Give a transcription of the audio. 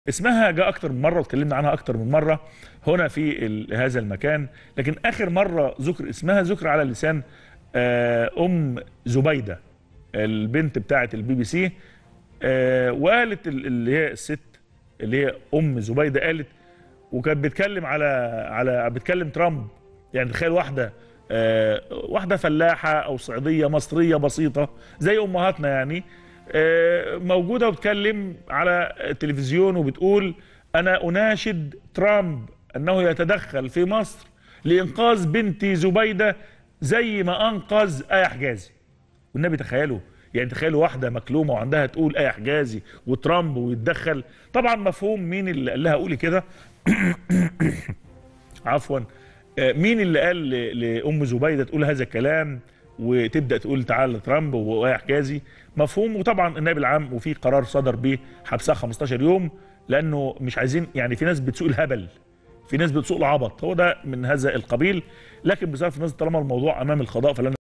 اسمها جاء اكتر من مره واتكلمنا عنها اكتر من مره هنا في ال- هذا المكان لكن اخر مره ذكر اسمها ذكر على لسان آه، ام زبيده البنت بتاعه البي بي سي آه، وقالت ال- اللي هي الست اللي هي ام زبيده قالت وكانت بتتكلم على على بتكلم ترامب يعني تخيل واحده آه، واحده فلاحه او صعيديه مصريه بسيطه زي امهاتنا يعني آه، موجوده وبتكلم على التلفزيون وبتقول انا اناشد ترامب انه يتدخل في مصر لانقاذ بنتي زبيده زي ما انقذ ايه حجازي والنبي تخيلوا يعني تخيلوا واحده مكلومه وعندها تقول ايه حجازي وترامب ويتدخل طبعا مفهوم مين اللي قال لها قولي كده عفوا آه، مين اللي قال ل- لام زبيده تقول هذا الكلام وتبدا تقول تعالى ترامب وايه حجازي مفهوم وطبعا النائب العام وفي قرار صدر به حبسها 15 يوم لانه مش عايزين يعني في ناس بتسوق الهبل في ناس بتسوق العبط هو ده من هذا القبيل لكن بصرف النظر طالما الموضوع امام القضاء فلن